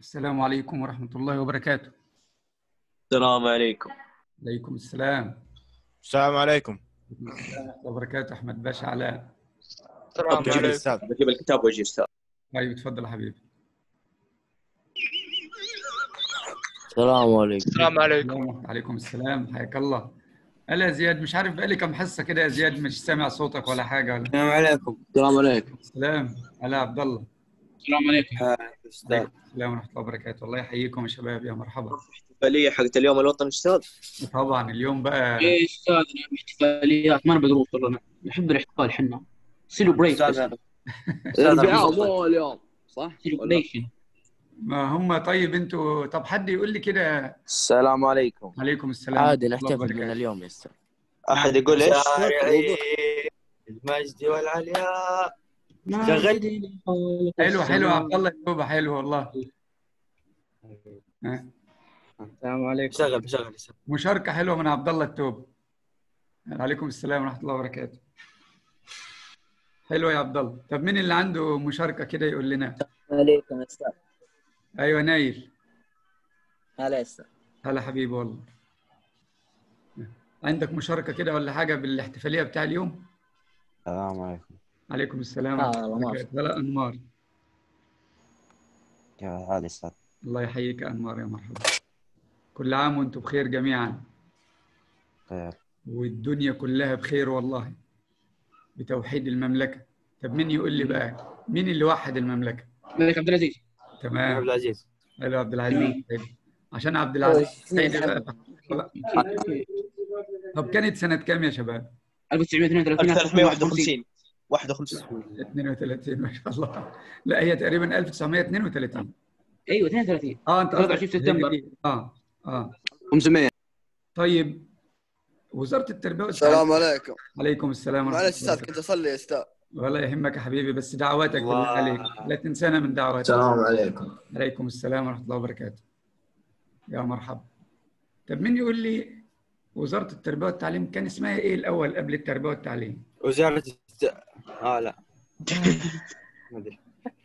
السلام عليكم ورحمة الله وبركاته السلام عليكم عليكم السلام السلام عليكم ورحمة الله وبركاته أحمد باشا علاء السلام جيب الاستاذ بجيب الكتاب واجي استاذ طيب تفضل يا حبيبي السلام عليكم السلام عليكم السلام عليكم السلام حياك الله هلا يا زياد مش عارف بقالي كم حصة كده يا زياد مش سامع صوتك ولا حاجة ولا السلام عليكم السلام عليكم سلام هلا عبد الله السلام عليكم استاذ عليكم السلام ورحمة الله وبركاته الله يحييكم يا شباب يا مرحبا الاحتفاليه حقت اليوم الوطني استاذ طبعا اليوم بقى ايه استاذ أنا احتفاليات ما انا بدروس والله أنا نحب الاحتفال حنا سيلبريت استاذ الاربعاء مو اليوم صح؟ سيلبريشن ما هم طيب انتوا طب حد يقول لي كده السلام عليكم عليكم السلام عادي ورحمة الله نحتفل من وبركاته. اليوم يا استاذ احد يقول ايش؟ المجد والعلياء حلو حلو يا عبد الله التوبة حلو والله ها؟ السلام عليكم شغل شغل مشاركة حلوة من عبد الله التوب عليكم السلام ورحمة الله وبركاته حلو يا عبد الله طب مين اللي عنده مشاركة كده يقول لنا عليكم يا استاذ ايوه نايل هلا يا استاذ هلا حبيبي والله عندك مشاركة كده ولا حاجة بالاحتفالية بتاع اليوم السلام عليكم عليكم السلام آه، ورحمة الله أنوار. وبركاته هلا أنوار كيف الحال استاذ؟ الله يحييك يا أنوار يا مرحبا كل عام وانتم بخير جميعا خير والدنيا كلها بخير والله بتوحيد المملكة طب مين يقول لي بقى مين اللي وحد المملكة الملك عبد العزيز تمام العزيز حلو عبد العزيز حلو. عشان عبد العزيز سيدي بقى طب كانت سنة كام يا شباب؟ 1932 1351 51 32 ما شاء الله لا هي تقريبا 1932 ايوه 32 اه انت 23 سبتمبر. اه اه 500 طيب وزارة التربية والتعليم السلام عليكم عليكم السلام ورحمة معلش الله استاذ كنت اصلي يا استاذ ولا يهمك يا حبيبي بس دعواتك بالله عليك لا تنسانا من دعواتك السلام عليكم عليكم السلام ورحمة الله وبركاته يا مرحبا طب مين يقول لي وزارة التربية والتعليم كان اسمها ايه الأول قبل التربية والتعليم؟ وزارة الت... اه لا ما ادري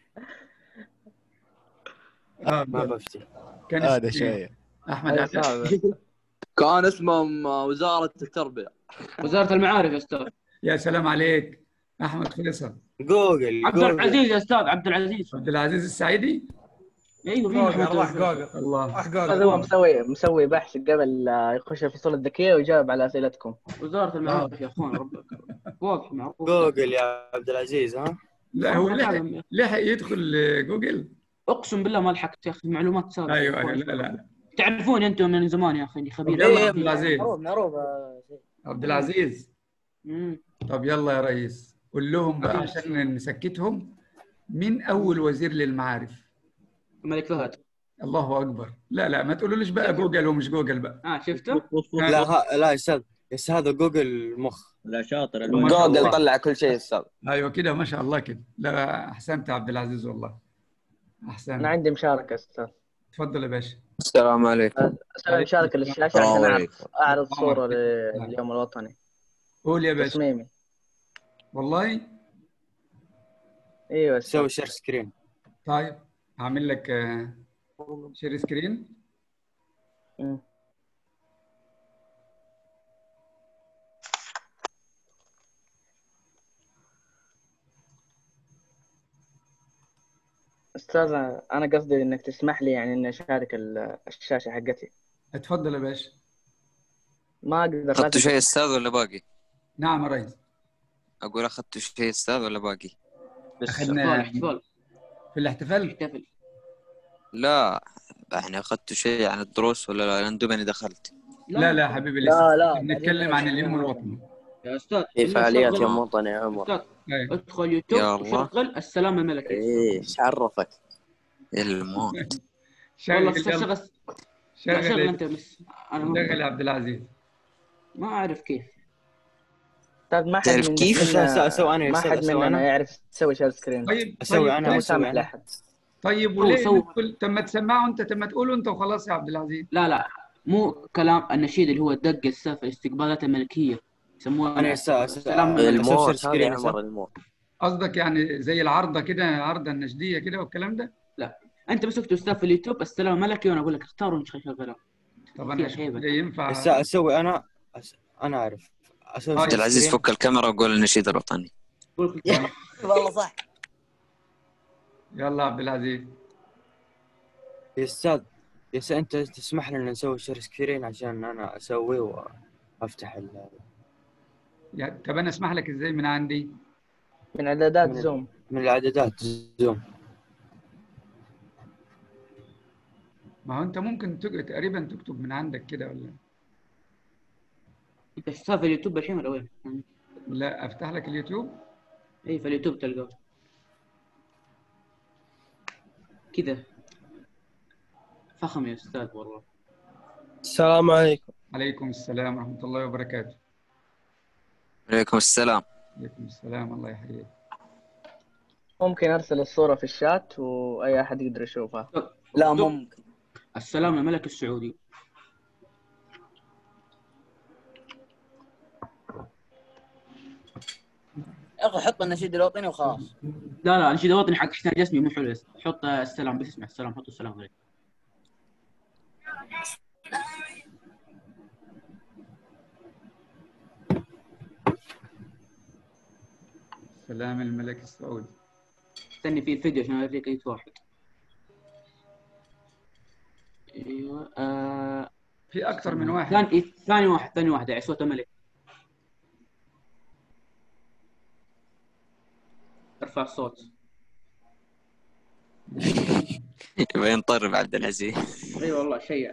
اه ما بفتي كان هذا اسمه إيه؟ شيء أحمد علاء كان اسمهم وزارة التربية وزاره المعارف يا استاذ يا سلام عليك أحمد فيصل جوجل عبد العزيز يا استاذ عبد العزيز عبد العزيز السعيدي ايوه مين جوجل محمد راح العزيز؟ جوجل الله راح هذا جوجل هو مسوي مسوي بحث قبل لا يخش الفصول الذكيه ويجاوب على اسئلتكم وزاره المعارف يا اخوان ربك واضح معروف جوجل يا عبد العزيز ها لا هو لحق تعلم. لحق يدخل جوجل اقسم بالله ما لحقت يا اخي معلومات سابقه ايوه ايوه لا لا تعرفون انتم من زمان يا اخي اني خبير يلا إيه، عبد العزيز معروف معروف آه، شيء. عبد العزيز مم. طب يلا يا ريس قول لهم بقى عشان نسكتهم مين اول وزير للمعارف الملك فهد الله اكبر لا لا ما تقولوليش بقى جوجل ومش جوجل بقى اه شفته؟ لا ها لا يا استاذ يس هذا جوجل مخ لا شاطر ما شاء الله. جوجل طلع كل شيء استاذ ايوه كده ما شاء الله كده لا احسنت يا عبد العزيز والله احسنت انا عندي مشاركه استاذ اتفضل يا باشا السلام عليكم اسوي مشاركه للشاشه السلام عشان عليكم. أعرف- اعرض صوره لليوم الوطني قول يا باشا تصميمي والله ايوه استاذ سوي شير سكرين طيب هعمل لك آه، شير سكرين مم. استاذ انا قصدي انك تسمح لي يعني اني اشارك ال- الشاشه حقتي اتفضل يا باشا ما اقدر اخذتوا لازم- شيء استاذ ولا باقي؟ نعم يا ريس اقول اخذتوا شيء استاذ ولا باقي؟ احتفال اخذنا احتفال في الاحتفال احتفل لا احنا اخذتوا شيء عن الدروس ولا لا؟ لان دوبني دخلت لا لا يا حبيبي لا، لسه لا. بنتكلم عن اليوم الوطني يا استاذ في فعاليات شغل- يوم وطني يا عمر استاذ أيوة. ادخل يوتيوب يا الله. وشغل السلام الملكي ايه ايش عرفك؟ الموت والله شغل استاذ يلا. شغل لا، شغل شغل انت بس انا ما- شغل يا عبد العزيز ما اعرف كيف استاذ ما حد تعرف من كيف؟ منا- أسوي- أسوي أنا يا ما أستاذ، حد أسوي مننا أنا؟ يعرف يسوي شير سكرين طيب أسوي طيب أنا مو طيب, أسوي سامح أنا. لاحد طيب هو وليه سوى. تقول طب ما تسمعه انت طب ما تقوله انت وخلاص يا عبد العزيز لا لا مو كلام النشيد اللي هو دق السالفه الاستقبالات الملكيه يسموها انا يس- السلام أسوي الملكي شير الموت هذا سكرين يا يا عمر أستاذ. الموت قصدك يعني زي العارضه كده عارضه النجديه كده والكلام ده انت بس اكتب استاذ في اليوتيوب السلام الملكي وانا اقول لك اختار ونش شغله طب فيها انا هيبة. ينفع بس اسوي انا أس... انا اعرف اسوي آه، عبد العزيز سكرين. فك الكاميرا وقول النشيد الوطني قول لك والله صح يلا عبد العزيز يا استاذ يا استاذ انت تسمح لنا نسوي شير سكرين عشان انا اسوي وافتح ال... يا- طب انا اسمح لك ازاي من عندي من اعدادات من- زوم من الاعدادات زوم ما هو انت ممكن تك- تقريبا تكتب من عندك كده ولا انت استاذ في اليوتيوب الحين ولا وين؟ لا افتح لك اليوتيوب اي في اليوتيوب تلقاه كذا فخم يا استاذ والله السلام عليكم عليكم السلام ورحمة الله وبركاته عليكم السلام عليكم السلام الله يحييك ممكن ارسل الصورة في الشات واي احد يقدر يشوفها لا اكتب ممكن السلام الملك السعودي يا اخي حط النشيد الوطني وخلاص لا لا النشيد الوطني حق حسين جسمي مو حلو حط السلام بس اسمع السلام حط السلام عليك سلام الملك السعودي استني في الفيديو عشان اوريك اي واحد ايوه آه... في اكثر من واحد ثاني ثاني واحد ثاني واحد يعني صوت الملك ارفع الصوت يبغى ينطرب عبد العزيز اي والله شيء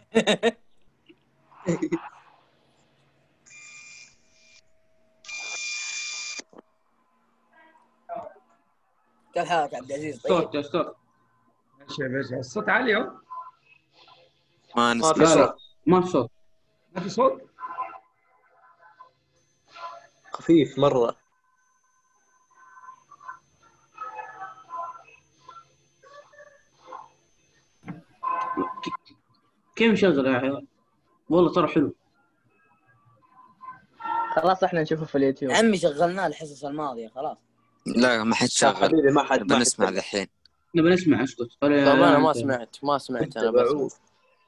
كيف حالك يا عبد العزيز طيب صوت صوت ماشي يا باشا الصوت عالي اهو ما ما في نسمع لا صوت لا ما في صوت ما في صوت خفيف مرة كيف مشغل يا عيال والله ترى حلو خلاص احنا نشوفه في اليوتيوب عمي شغلناه الحصص الماضية خلاص لا ما حد لا شغل حبيبي ما حد ما بنسمع حد ذحين نبي نسمع اسكت طب انا ما أنت- سمعت ما سمعت انا تبعوه. بس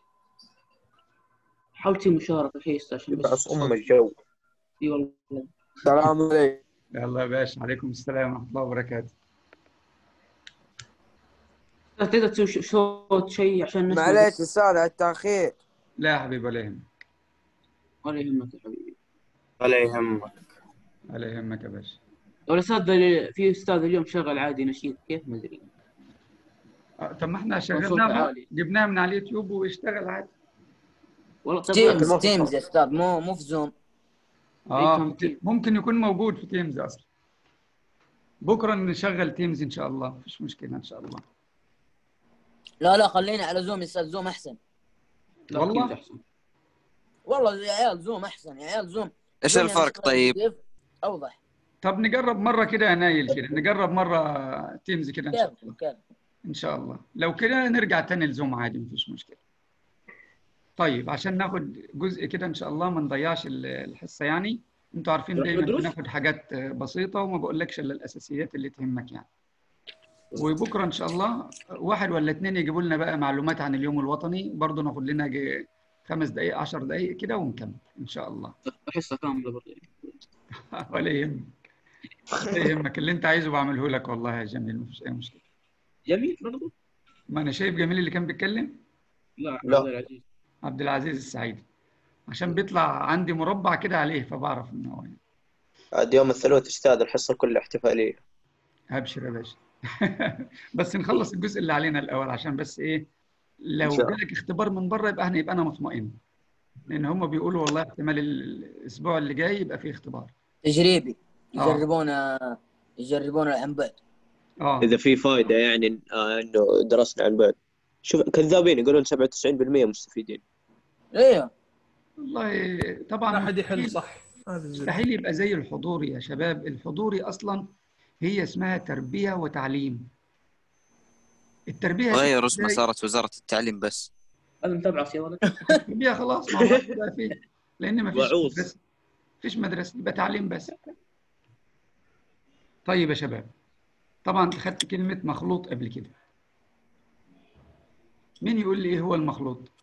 حاول تسوي مشاركة شيء عشان بس يبعث ام الجو اي والله السلام عليكم يلا يا باشا عليكم السلام ورحمة الله وبركاته تقدر تسوي ش- صوت شيء عشان نسمع معليش بس. استاذ على التاخير لا يا حبيبي ولا يهمك ولا يهمك يا حبيبي ولا يهمك ولا يهمك يا باشا والاستاذ اللي- في استاذ اليوم شغل عادي نشيد كيف ما ادري آه، طب ما احنا صوت شغلناه عالي. جبناه من على اليوتيوب واشتغل عادي والله طب تيمز ما في تيمز صوت. يا استاذ مو مو في زوم اه كان في- ممكن يكون موجود في تيمز اصلا بكره نشغل تيمز ان شاء الله مفيش مشكله ان شاء الله لا لا خلينا على زوم يا استاذ زوم احسن لا، والله؟ كيف أحسن. والله يا عيال زوم احسن يا عيال زوم ايش زوم يعني الفرق شغل طيب؟ كيف اوضح طب نجرب مره كده يا نايل كده نجرب مره تيمز كده ان شاء كيف الله كيف ان شاء الله لو كده نرجع تاني لزوم عادي مفيش مشكله طيب عشان ناخد جزء كده ان شاء الله ما نضيعش ال- الحصه يعني انتوا عارفين نروح دايما ندرس؟ بناخد حاجات بسيطه وما بقولكش الا الاساسيات اللي تهمك يعني وبكره ان شاء الله واحد ولا اتنين يجيبوا لنا بقى معلومات عن اليوم الوطني برضه ناخد لنا جي- خمس دقائق عشر دقائق كده ونكمل ان شاء الله حصه كامله برضه ولا يهمك ولا يهمك اللي انت عايزه بعمله لك والله يا جميل مفيش اي مشكله جميل برضه ما انا شايف جميل اللي كان بيتكلم لا لا. عبد العزيز عبد العزيز السعيدي عشان بيطلع عندي مربع كده عليه فبعرف ان هو يعني. عاد يوم الثلاث استاذ الحصة كلها احتفالية ابشر يا باشا بس نخلص الجزء اللي علينا الاول عشان بس ايه لو إن شاء الله. جالك اختبار من بره يبقى احنا يبقى انا مطمئن لان هم بيقولوا والله احتمال الاسبوع اللي جاي يبقى فيه اختبار تجريبي آه. يجربون يجربون عن بعد اه إذا في فائدة يعني آه إنه درسنا عن بعد شوف كذابين يقولون 97% مستفيدين ايوه والله طبعا لا احد يحل مستحيل- صح هذا الزبدة. مستحيل يبقى زي الحضوري يا شباب الحضوري اصلا هي اسمها تربيه وتعليم التربيه غير اسمها إزاي؟ صارت وزارة التعليم بس هذا متابعه يا ولد التربيه خلاص ما هو بقى فيه لان ما فيش وعوز. مدرسه فيش مدرسه يبقى تعليم بس طيب يا شباب طبعا خدت كلمه مخلوط قبل كده مين يقول لي ايه هو المخلوط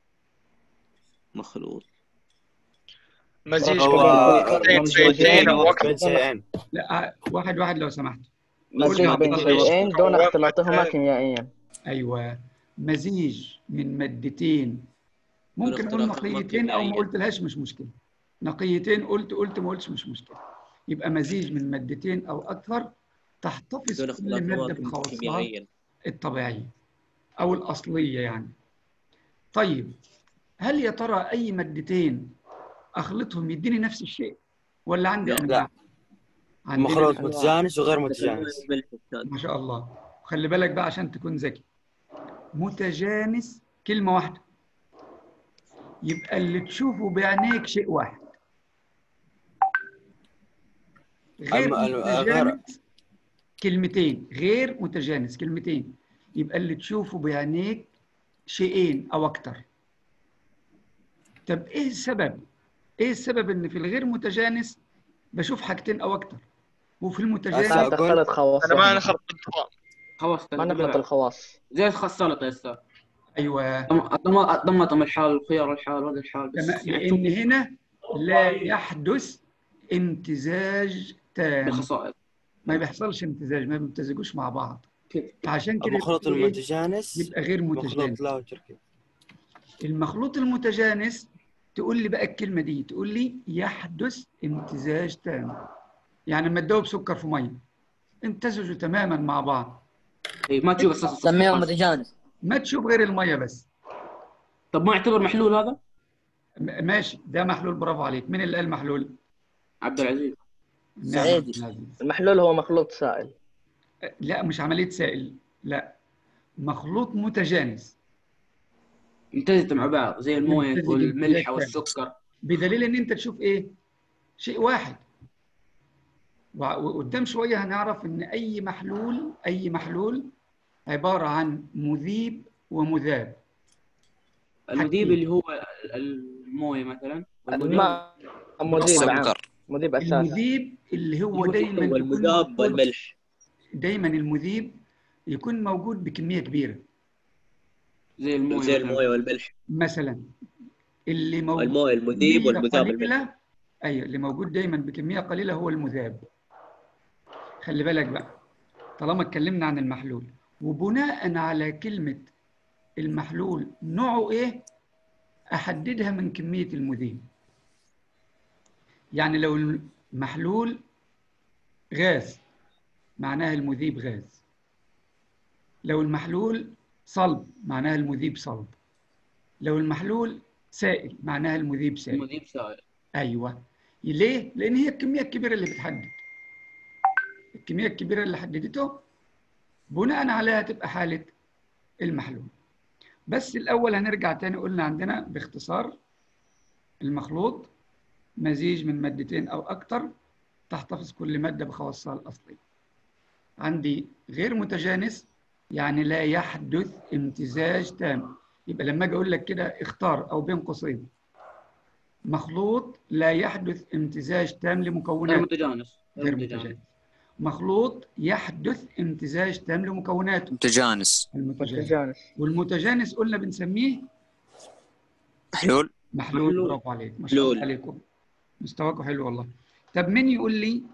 مخلوط مزيج هو بين شيئين او بين اكثر شيئين لا واحد واحد لو سمحت مزيج قلنا بين عبد الله شيئين دون هو اختلاطهما مثال. كيميائيا ايوه مزيج من مادتين ممكن اقول اختلاطهما نقيتين او ما كيميائياً. قلتلهاش مش مشكله نقيتين قلت قلت ما قلتش مش مشكله يبقى مزيج من مادتين او اكثر تحتفظ دون كل ماده اختلاطهما بخواصها كيميائيا الطبيعيه او الاصليه يعني طيب هل يا ترى اي مادتين اخلطهم يديني نفس الشيء ولا عندي لا. انواع عندنا مخلوط أنواع. متجانس وغير متجانس ملح أستاذ. ما شاء الله خلي بالك بقى عشان تكون ذكي متجانس كلمة واحدة يبقى اللي تشوفه بعينيك شيء واحد غير الم- الم- غير- متجانس كلمتين غير متجانس كلمتين يبقى اللي تشوفه بعينيك شيئين أو أكتر طب إيه السبب؟ إيه السبب إن في الغير متجانس بشوف حاجتين أو أكتر وفي المتجانس أسا- ما تختلط خواص انا ما يعني. نخلط الطعام خلاص ما نخلط الخواص زي السلطه يا استاذ أيوه الطم- الطماطم الحال الخيار الحال هذا الحال بس تمام يعني لان هنا لا يحدث امتزاج تام بالخصائص ما بيحصلش امتزاج ما بيمتزجوش مع بعض كده. فعشان كده المخلوط يبقى إيه؟ المتجانس يبقى غير مخلوط متجانس لا وتركيب المخلوط المتجانس تقول لي بقى الكلمه دي تقول لي يحدث امتزاج تام يعني لما تدوب سكر في ميه امتزجوا تماما مع بعض إيه، ما تشوف اساس سميهم الصفحات. متجانس ما تشوف غير الميه بس طب ما يعتبر محلول هذا؟ م- ماشي ده محلول برافو عليك مين اللي قال محلول؟ عبد العزيز نعم، سعيدي. عبد العزيز. المحلول هو مخلوط سائل لا مش عمليه سائل لا مخلوط متجانس امتزجت مع بعض زي المويه ممتزج والملح امتزاج والسكر بدليل ان انت تشوف ايه شيء واحد وع- وقدام شويه هنعرف ان اي محلول اي محلول عباره عن مذيب ومذاب المذيب حاجتين. اللي هو المويه مثلا والمذيب الماء مذيب عام السكر مذيب اساسا المذيب اللي هو هو دايما يكون والمذاب موجود- والملح دايما المذيب يكون موجود بكميه كبيره زي المويه زي مثلاً. المويه والملح مثلا اللي موجود المويه المذيب بكمية والمذاب والملح قليلة ايوه اللي موجود دايما بكميه قليله هو المذاب خلي بالك بقى طالما اتكلمنا عن المحلول وبناء على كلمه المحلول نوعه ايه احددها من كميه المذيب يعني لو المحلول غاز معناها المذيب غاز لو المحلول صلب معناها المذيب صلب لو المحلول سائل معناها المذيب سائل المذيب سائل ايوه ليه؟ لان هي الكميه الكبيره اللي بتحدد الكميه الكبيره اللي حددته بناء عليها تبقى حاله المحلول بس الاول هنرجع تاني قلنا عندنا باختصار المخلوط مزيج من مادتين او اكثر تحتفظ كل ماده بخواصها الاصليه عندي غير متجانس يعني لا يحدث امتزاج تام يبقى لما اجي اقول لك كده اختار او بين قوسين مخلوط لا يحدث امتزاج تام غير لمكوناته متجانس غير متجانس مخلوط يحدث امتزاج تام لمكوناته متجانس المتجانس متجانس والمتجانس قلنا بنسميه محلول محلول محلول. برافو عليك ما شاء الله محلول. عليكم مستواكم حلو والله طب مين يقول لي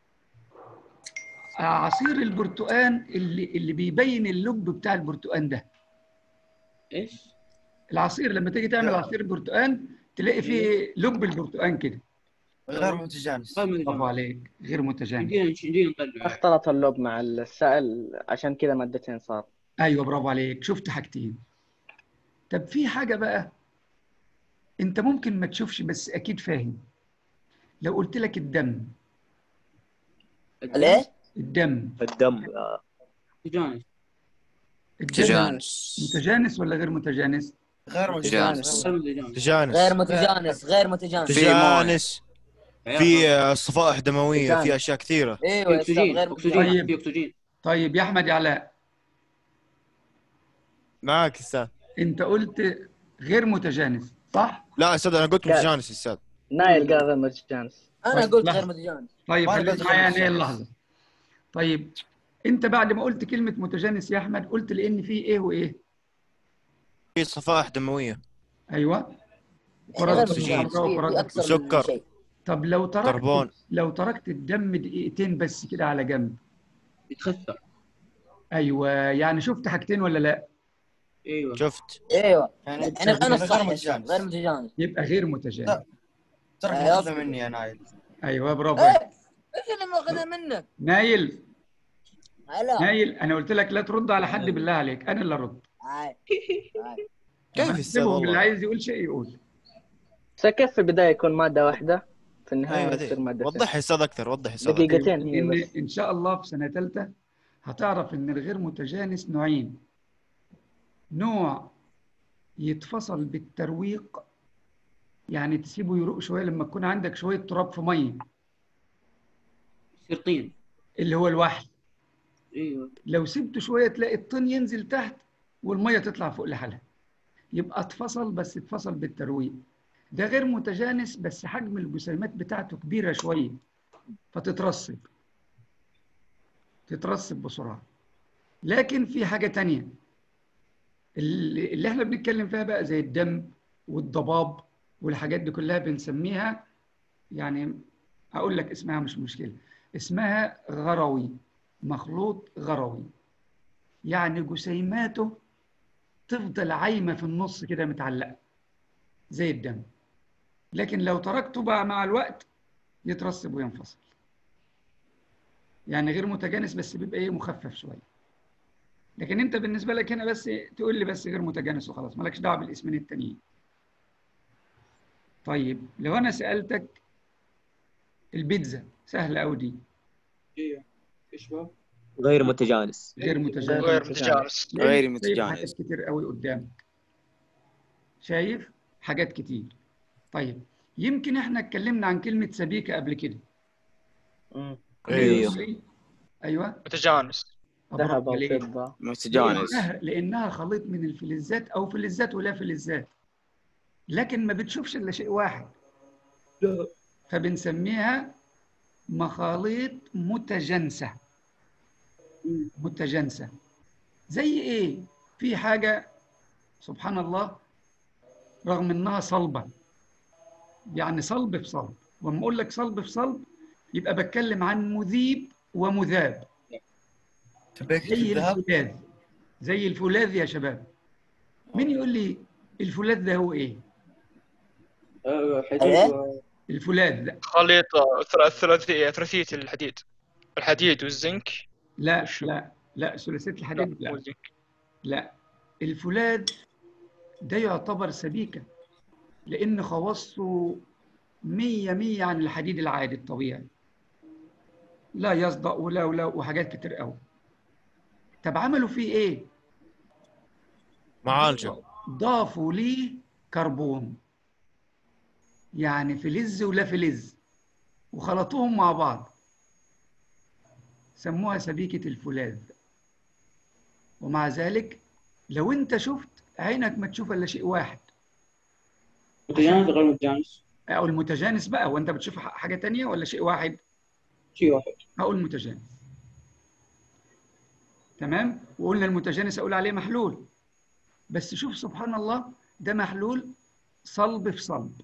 عصير البرتقال اللي اللي بيبين اللب بتاع البرتقال ده ايش؟ العصير لما تيجي تعمل عصير برتقال تلاقي فيه لب البرتقال كده غير متجانس غير برافو متجانس عليك غير متجانس نجي نجي نطلع اختلط اللب مع السائل عشان كذا مادتين صار ايوه برافو عليك شفت حاجتين طب في حاجه بقى انت ممكن ما تشوفش بس اكيد فاهم لو قلت لك الدم الايه؟ الدم الدم آه، متجانس الدم متجانس متجانس ولا غير متجانس غير متجانس غير متجانس تجانس غير متجانس غير متجانس تجانس عيال في آه، صفائح دمويه تجانس. في اشياء كثيره ايوه في يا استاذ اكسجين غير اكسجين متجانس طيب. في اكسجين طيب يا احمد يا علاء معك استاذ انت قلت غير متجانس صح لا استاذ انا قلت لا. متجانس استاذ نايل قال غير متجانس انا طيب، قلت لحظة. غير متجانس طيب ما خليك قصدي معايا غير انا متجانس. اللحظه طيب انت بعد ما قلت كلمه متجانس يا احمد قلت لان في ايه وايه في صفائح دمويه ايوه غير كرات أكسجين. متجانس حمراء في وكرات في اكثر من وسكر. شيء طب لو تركت كربون. لو تركت الدم دقيقتين بس كده على جنب يتخثر ايوه يعني شفت حاجتين ولا لا ايوه شفت ايوه يعني يعني انا غير الصح متجانس. غير متجانس يبقى غير متجانس لا. ترى أيوة. ماخذها مني يا نايل ايوه برافو عليك. ايه ايش اللي ماخذها منك؟ نايل هلا نايل انا قلت لك لا ترد على حد بالله عليك انا اللي ارد هاي هاي كيف استاذ سيبهم اللي والله عايز يقول شيء يقول بس كيف في البداية يكون مادة واحدة في النهاية ايوه تصير دي. مادتين وضح يا استاذ اكثر وضح يا استاذ أكثر. دقيقتين هي ان بس ان شاء الله في سنه ثالثه هتعرف ان الغير متجانس نوعين نوع يتفصل بالترويق يعني تسيبه يروق شويه لما تكون عندك شويه تراب في ميه يصير طين اللي هو الوحل ايوه لو سبته شويه تلاقي الطين ينزل تحت والميه تطلع فوق لحالها يبقى اتفصل بس اتفصل بالترويق ده غير متجانس بس حجم الجسيمات بتاعته كبيره شويه فتترسب تترسب بسرعه لكن في حاجه تانية اللي اللي احنا بنتكلم فيها بقى زي الدم والضباب والحاجات دي كلها بنسميها يعني اقول لك اسمها مش مشكله اسمها غروي مخلوط غروي يعني جسيماته تفضل عايمه في النص كده متعلقه زي الدم لكن لو تركته بقى مع الوقت يترسب وينفصل يعني غير متجانس بس بيبقى ايه مخفف شويه لكن انت بالنسبه لك هنا بس تقول لي بس غير متجانس وخلاص مالكش دعوه بالاسمين التانيين طيب لو انا سالتك البيتزا سهله قوي دي ايوه ايش بقى؟ غير متجانس غير متجانس غير متجانس لأن غير شايف متجانس. حاجات كتير قوي قدامك شايف حاجات كتير طيب يمكن احنا اتكلمنا عن كلمة سبيكة قبل كده مم. ايوه ايوه متجانس ذهب برافو عليك. وفضة متجانس لأنها, لأنها خليط من الفلزات أو فلزات ولا فلزات لكن ما بتشوفش إلا شيء واحد فبنسميها مخاليط متجانسة متجانسة زي إيه؟ في حاجة سبحان الله رغم إنها صلبة يعني صلب في صلب وأما أقول لك صلب في صلب يبقى بتكلم عن مذيب ومذاب زي الفولاذ زي الفولاذ يا شباب مين يقول لي الفولاذ ده هو ايه ايوه إيه؟ حديد و- الفولاذ ده خليط ثلا- ثلاثية ثلاثية الحديد الحديد والزنك لا شو؟ لا لا ثلاثيه لا الحديد مو لا الزنك لا الفولاذ ده يعتبر سبيكه لان خواصه مية مية عن الحديد العادي الطبيعي لا يصدأ ولا ولا وحاجات كتير قوي طب عملوا فيه ايه معالجه ضافوا ليه كربون يعني فلز ولا فلز وخلطوهم مع بعض سموها سبيكة الفولاذ ومع ذلك لو انت شفت عينك ما تشوف الا شيء واحد متجانس غير متجانس او المتجانس بقى وانت بتشوف ح- حاجة تانية ولا شيء واحد شيء واحد هقول متجانس تمام وقلنا المتجانس اقول عليه محلول بس شوف سبحان الله ده محلول صلب في صلب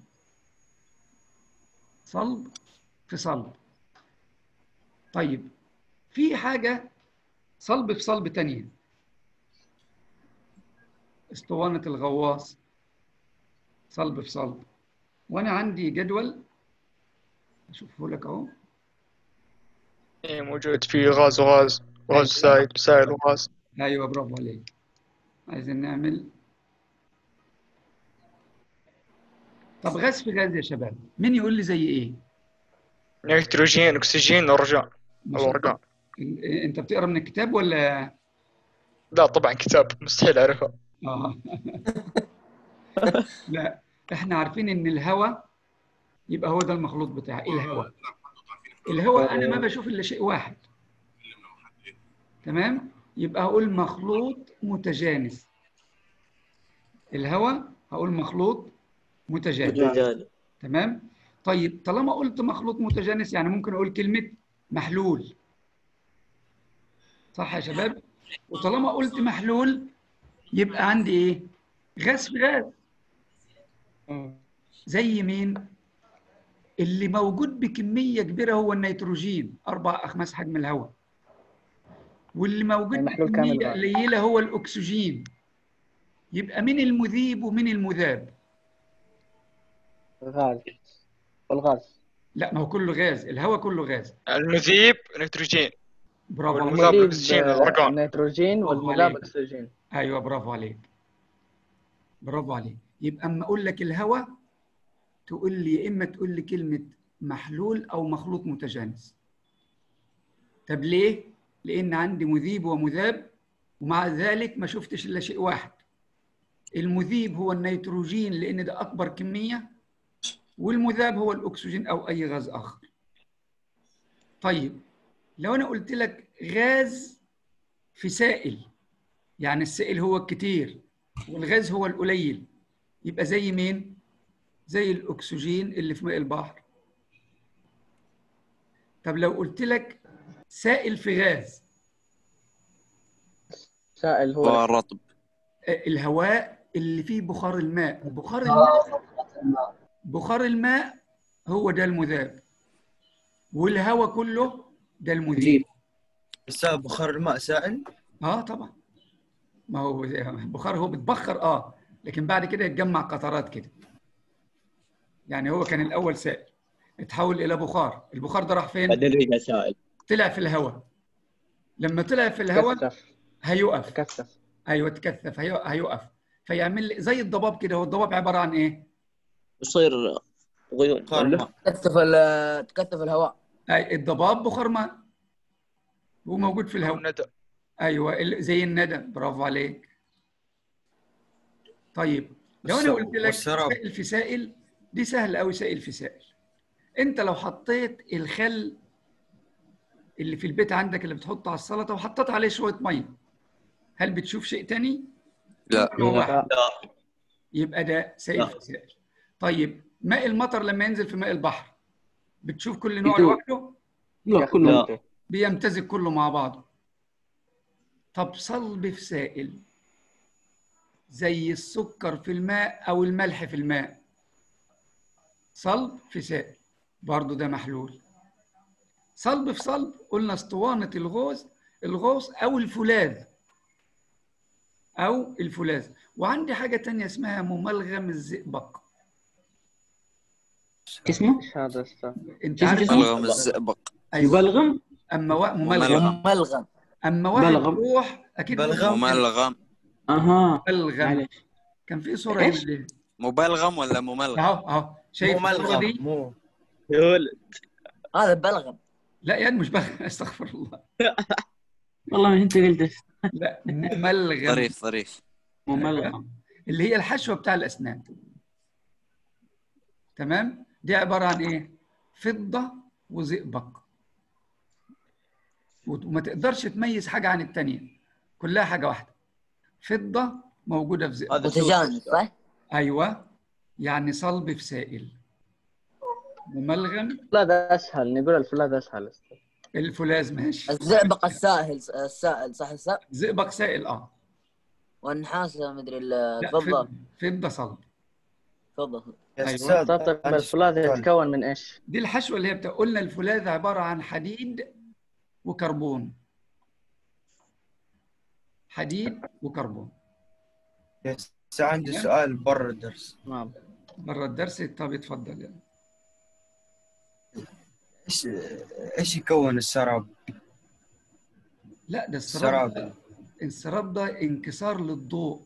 صلب في صلب طيب في حاجة صلب في صلب تانية اسطوانة الغواص صلب في صلب وانا عندي جدول اشوفه لك اهو إيه موجود في غاز وغاز وغاز سائل سائل وغاز ايوه برافو عليك عايزين نعمل طب غاز في غاز يا شباب مين يقول لي زي ايه نيتروجين أكسجين أرجان ما شاء الله. الأرجان إن- انت بتقرا من الكتاب ولا لا طبعا كتاب مستحيل أعرفها اه لا احنا عارفين ان الهواء يبقى هو ده المخلوط بتاعي الهواء الهواء انا ما بشوف الا شيء واحد تمام يبقى هقول مخلوط متجانس الهواء هقول مخلوط متجانس متجانس تمام طيب طالما قلت مخلوط متجانس يعني ممكن اقول كلمه محلول صح يا شباب وطالما قلت محلول يبقى عندي ايه غاز في غاز زي مين اللي موجود بكميه كبيره هو النيتروجين اربع اخماس حجم الهواء واللي موجود محلول كامل بكميه بقى. قليله هو الاكسجين يبقى مين المذيب ومين المذاب غاز والغاز لا ما هو كله غاز الهواء كله غاز المذيب نيتروجين برافو عليك والمذاب المذيب أكسجين آه، الأرقام نيتروجين برافو والمذاب عليك. اكسجين ايوه برافو عليك برافو عليك يبقى اما اقول لك الهواء تقول لي يا اما تقول لي كلمه محلول او مخلوط متجانس طب ليه لان عندي مذيب ومذاب ومع ذلك ما شفتش الا شيء واحد المذيب هو النيتروجين لان ده اكبر كميه والمذاب هو الاكسجين او اي غاز اخر طيب لو انا قلت لك غاز في سائل يعني السائل هو الكتير والغاز هو القليل يبقى زي مين زي الاكسجين اللي في ماء البحر طب لو قلت لك سائل في غاز سائل هو هو الرطب آه، الهواء اللي فيه بخار الماء بخار الماء بخار الماء هو ده المذاب والهواء كله ده المذيب استاذ بخار الماء سائل اه طبعا ما هو بخار هو بتبخر اه لكن بعد كده يتجمع قطرات كده يعني هو كان الاول سائل اتحول الى بخار البخار ده راح فين بعدين رجع سائل طلع في الهواء لما طلع في الهواء تكثف هيقف تكثف ايوه تكثف هي- هيقف فيعمل لي زي الضباب كده هو الضباب عباره عن ايه يصير غيون بخار ولا؟ الماء تكثف ال- تكثف الهواء أي الضباب بخار ماء هو موجود في أو الهواء ندى ايوه ال- زي الندى برافو عليك طيب لو انا والس- قلت لك والسراب. سائل في سائل دي سهل قوي سائل في سائل انت لو حطيت الخل اللي في البيت عندك اللي بتحطه على السلطه وحطيت عليه شويه ميه هل بتشوف شيء تاني لا هو واحد لا يبقى ده سائل لا. في سائل طيب ماء المطر لما ينزل في ماء البحر بتشوف كل نوع يدوب. لوحده لا كله لا. بيمتزج كله مع بعضه طب صلب في سائل زي السكر في الماء او الملح في الماء صلب في سائل برضه ده محلول صلب في صلب قلنا اسطوانة الغوص الغوص او الفولاذ او الفولاذ وعندي حاجة تانية اسمها مملغم الزئبق اسمه ايش هذا استاذ انت اسمه عارف اسمه؟ ملغم الزئبق ايوه يبلغم اما وا- مملغم ملغم اما واحد بلغم. يروح اكيد بلغم. مملغم اها ملغم معلش كان في صورة إيش؟ هنا ليه؟ مبلغم ولا مملغم؟ اهو اهو شايف مو الصورة دي؟ ملغم مو يا ولد هذا بلغم لا يا مش بلغم استغفر الله والله ما انت قلت لا ملغم ظريف ظريف مملغم اللي هي الحشوة بتاع الأسنان تمام دي عبارة عن إيه فضة وزئبق وما تقدرش تميز حاجة عن التانية كلها حاجة واحدة فضة موجودة في زئبق هذا شو متجانس صح؟ أيوة يعني صلب في سائل مملغم الفولاذ اسهل نقول الفولاذ اسهل استاذ الفولاذ ماشي الزئبق السائل السائل صح السائل زئبق سائل اه والنحاس مدري لا الفضة فضة فضة صلب فضة يا أيوة. استاذ طب عندي الفولاذ سؤال. يتكون من ايش؟ دي الحشوة اللي هي بتاع قلنا الفولاذ عبارة عن حديد وكربون حديد وكربون يا استاذ عندي سؤال برا الدرس نعم بره الدرس طب اتفضل يعني. ايش ايش يكون السراب؟ لا ده السراب السراب السراب ده انكسار للضوء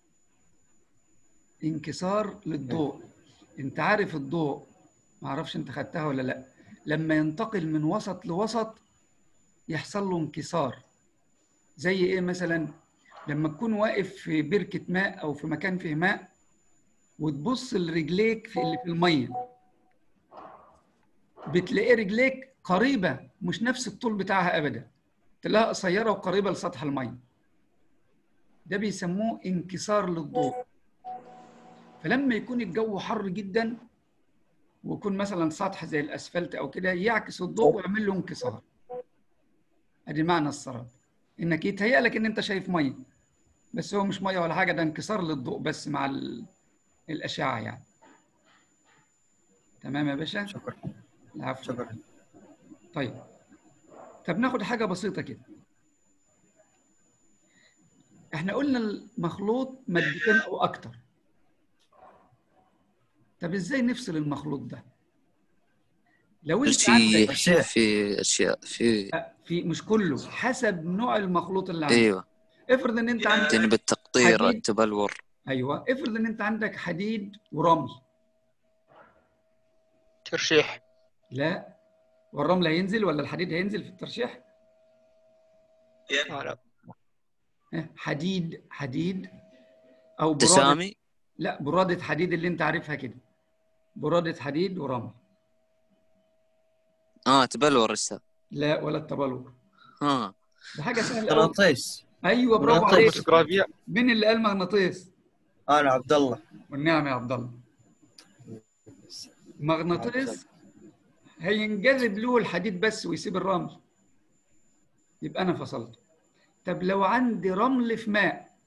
انكسار للضوء انت عارف الضوء ما اعرفش انت خدتها ولا لا لما ينتقل من وسط لوسط يحصل له انكسار زي ايه مثلا لما تكون واقف في بركة ماء او في مكان فيه ماء وتبص لرجليك في اللي في المية بتلاقي رجليك قريبة مش نفس الطول بتاعها ابدا تلاقيها قصيرة وقريبة لسطح المية ده بيسموه انكسار للضوء فلما يكون الجو حر جدا ويكون مثلا سطح زي الاسفلت او كده يعكس الضوء ويعمل له انكسار ادي معنى السراب انك يتهيأ لك ان انت شايف ميه بس هو مش ميه ولا حاجه ده انكسار للضوء بس مع ال- الاشعه يعني تمام يا باشا شكرا العفو شكرا طيب طب ناخد حاجه بسيطه كده احنا قلنا المخلوط مادتين او اكتر طب ازاي نفصل المخلوط ده لو انت في عندك في اشياء في في مش كله حسب نوع المخلوط اللي عندك ايوه افرض ان انت عندك تنبي التقطير حديد. التبلور ايوه افرض ان انت عندك حديد ورمل ترشيح لا والرمل هينزل ولا الحديد هينزل في الترشيح آه لا ها، حديد حديد او برادة تسامي لا برادة حديد اللي انت عارفها كده برادة حديد ورمل اه تبلور استاذ لا ولا التبلور اه ده حاجة سهلة قوي مغناطيس ايوه برافو مغناطيس. عليك فوتوغرافيا مين اللي قال مغناطيس انا عبد الله والنعم يا عبد الله مغناطيس هينجذب له الحديد بس ويسيب الرمل يبقى انا فصلته طب لو عندي رمل في ماء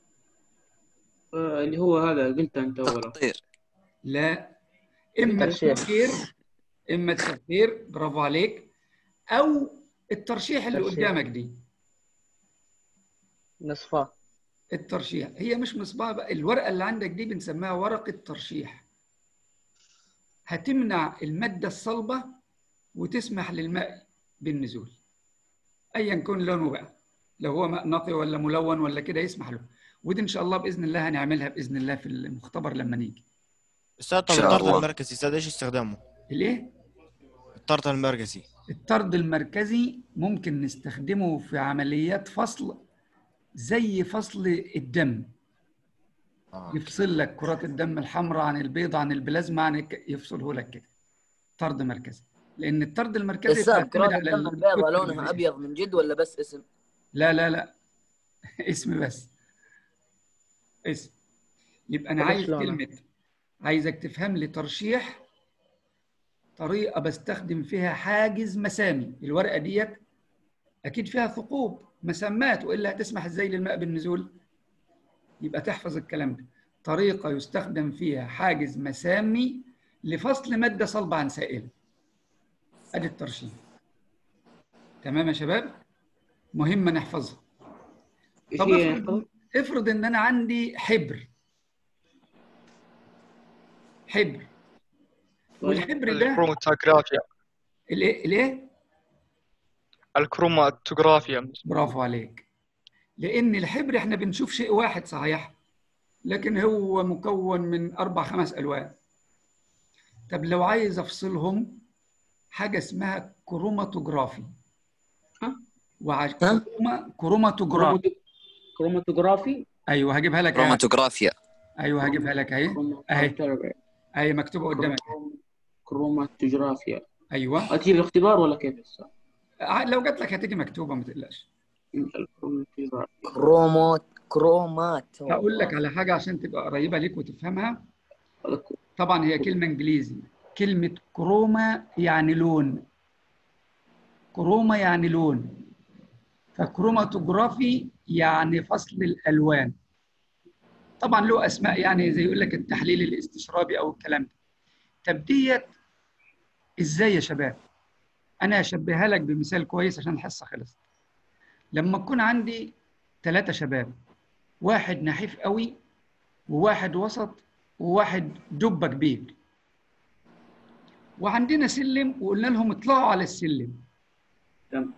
آه، اللي هو هذا قلت انت ولا تقطير لا اما الترشيح. التفكير اما التفكير برافو عليك او الترشيح اللي ترشيح. قدامك دي نصفاه الترشيح هي مش مصباح بقى الورقه اللي عندك دي بنسميها ورقه ترشيح هتمنع الماده الصلبه وتسمح للماء بالنزول ايا كن لونه بقى لو هو ماء نقي ولا ملون ولا كده يسمح له ودي ان شاء الله باذن الله هنعملها باذن الله في المختبر لما نيجي استاذ طب إن شاء الطرد الله. المركزي استاذ ايش استخدامه؟ الايه الطرد المركزي الطرد المركزي ممكن نستخدمه في عمليات فصل زي فصل الدم آه. يفصل لك كرات الدم الحمراء عن البيض عن البلازما عن الك... يفصله لك كده طرد مركزي لان الطرد المركزي استاذ بيعتمد كرات على الدم ال- البيضاء لونها ابيض من جد ولا بس اسم؟ لا لا لا اسم بس اسم يبقى انا طب عايز إيش لونه؟ كلمه عايزك تفهم لي ترشيح طريقه بستخدم فيها حاجز مسامي الورقه ديت اكيد فيها ثقوب مسمات والا هتسمح ازاي للماء بالنزول يبقى تحفظ الكلام ده طريقه يستخدم فيها حاجز مسامي لفصل ماده صلبه عن سائله ادي الترشيح تمام يا شباب مهمه نحفظها ايش طب هي افرض افرض ان انا عندي حبر حبر والحبر ده الكروماتوغرافيا الايه الايه الكروماتوغرافيا برافو عليك لان الحبر احنا بنشوف شيء واحد صحيح لكن هو مكون من اربع خمس الوان طب لو عايز افصلهم حاجه اسمها كروماتوجرافي ها؟ وعش... ها؟ كروما... كروماتوجرافي كروماتو- كروماتوغرافي ايوه هجيبها لك أهي. كروماتوغرافيا ايوه هجيبها لك اهي اهي كروماتوغرافي اهي مكتوبه قدامك كروماتوغرافيا ايوه تجي الاختبار ولا كيف استاذ؟ ع- لو جات لك هتيجي مكتوبه ما تقلقش الكروماتوغرافي كرومات كرومات هقول لك على حاجه عشان تبقى قريبه ليك وتفهمها طبعا هي كلمه انجليزي كلمه كروما يعني لون كروما يعني لون فكروماتوجرافي يعني فصل الالوان طبعا له اسماء يعني زي يقول لك التحليل الاستشرابي او الكلام ده طب ديت ازاي يا شباب انا هشبهها لك بمثال كويس عشان الحصه خلصت لما تكون عندي ثلاثه شباب واحد نحيف قوي وواحد وسط وواحد دبه كبير وعندنا سلم وقلنا لهم اطلعوا على السلم تمام.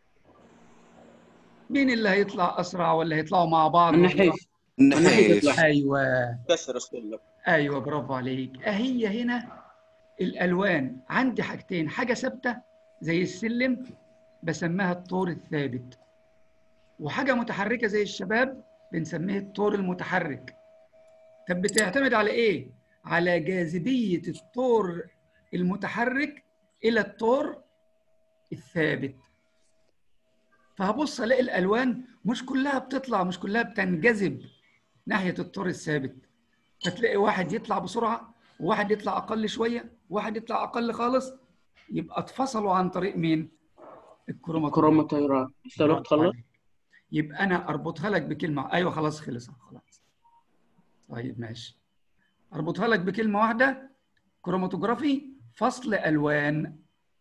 مين اللي هيطلع اسرع ولا هيطلعوا مع بعض النحيف النحيف ايوه كسر السلم ايوه برافو عليك اهي هنا الالوان عندي حاجتين حاجه ثابته زي السلم بسميها الطور الثابت وحاجه متحركه زي الشباب بنسميه الطور المتحرك طب بتعتمد على ايه على جاذبيه الطور المتحرك الى الطور الثابت فهبص الاقي الالوان مش كلها بتطلع مش كلها بتنجذب ناحيه الطور الثابت فتلاقي واحد يطلع بسرعه وواحد يطلع اقل شويه وواحد يطلع اقل خالص يبقى اتفصلوا عن طريق مين الكروماتوجرافي كروماتوغرافي استاذ الوقت خلص؟ يبقى انا اربطها لك بكلمه ايوه خلاص خلص خلاص طيب ماشي اربطها لك بكلمه واحده كروماتوجرافي فصل الوان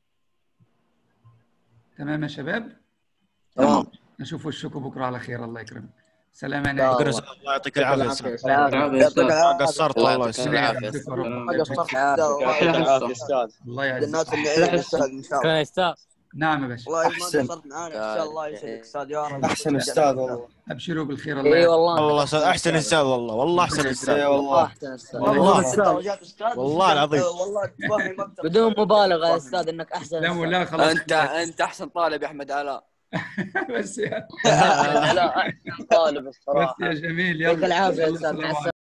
تمام يا شباب تمام نشوف وشكم بكره على خير الله يكرمك سلام يا لا نايم شكرا الله يعطيك العافيه استاذ العافية يا أستاذ. قصرت الله والله يعطيك يسلمك العافية. يعافيك يا رب. ما قصرت أحلى حصة استاذ الله يعزك الناس اللي عيد استاذ ان شاء الله شكرا يا استاذ نعم يا باشا والله ما أحسن. قصرت معانا ان شاء الله يسعدك استاذ يا رب احسن استاذ والله ابشروا بالخير الله اي يعزك والله والله أستاذ احسن استاذ والله والله احسن اي استاذ والله والله احسن استاذ والله ست درجات استاذ والله العظيم. والله تفهمي مكتب بدون مبالغه يا استاذ انك احسن لا استاذ ولا خلاص انت انت احسن طالب يا احمد علاء بس يا لا احسن طالب بس الصراحه يا جميل يعطيك يلا العافيه يا يلا، استاذ السلام مع عليكم. السلامه